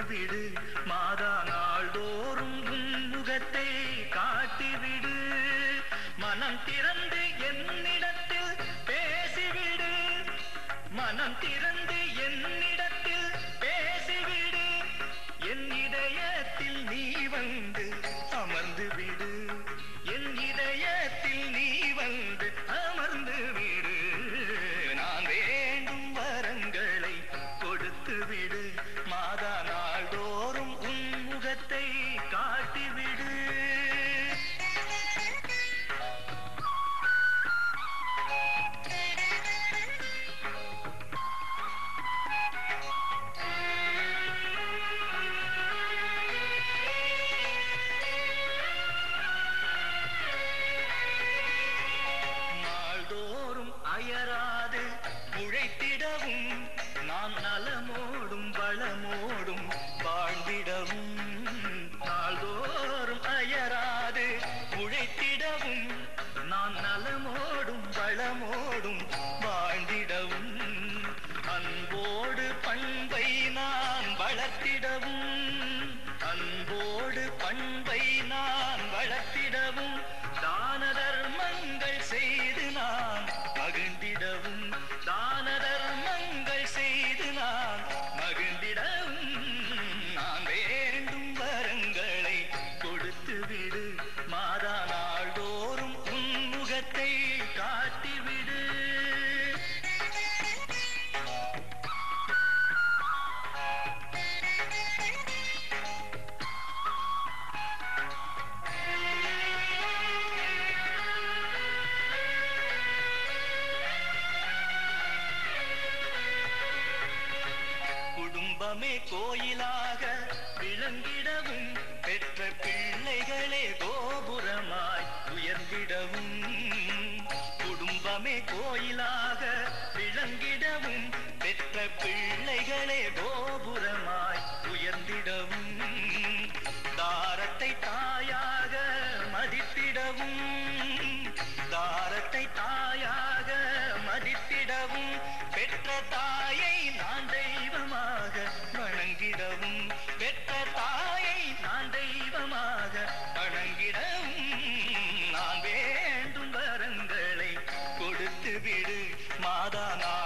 விடு மாதா நாள்தோறும் உன் முகத்தை காட்டிவிடு மனம் திறந்து என்னிடத்தில் பேசிவிடு மனம் திறந்து என்னிடத்தில் பேசிவிடு என் இதயத்தில் நீ வந்து அமர்ந்து விடு என் இதயத்தில் நீ வந்து அமர்ந்து விடு நான் வேண்டும் வரங்களை கொடுத்து விடு மாதா நாள்தோறும் உன் முகத்தை காட்டிவிடு நாள்தோறும் அயராது உழைத்திடவும் நான் நலமோடும் வளமோடும் வாழ்ந்திடவும் நாள்தோறும் அயராது உழைத்திடவும் நான் நலமோடும் வளமோடும் வாழ்ந்திடவும் அன்போடு பண்பை நான் வளர்த்திடவும் அன்போடு பண்பை நான் வளர்த்திடவும் தான தர்மங்கள் செய்து நான் மகிழ்ந்திடவும் தான தர்மங்கள் செய்து நான் மகிழ்ந்திடவும் நான் வேண்டும் வரங்களை கொடுத்து விடு மாதா நாள்தோறும் உன் முகத்தை காட்டிவிடு குடும்பமே கோயிலாக விளங்கிடவும் பெற்ற பிள்ளைகளே கோபுரமாய் உயர்ந்திடவும் குடும்பமே கோயிலாக விளங்கிடவும் பெற்ற பிள்ளைகளே கோபுரமாய் உயர்ந்திடவும் தாரத்தை தாயாக மதித்திடவும் தாரத்தை தாயாக மதித்திடவும் பெற்ற தாயை நான் தெய்வமாக வணங்கிடவும் பெற்ற தாயை நான் தெய்வமாக வணங்கிடவும் நான் வேண்டும் வரங்களை கொடுத்து விடு மாதா நான்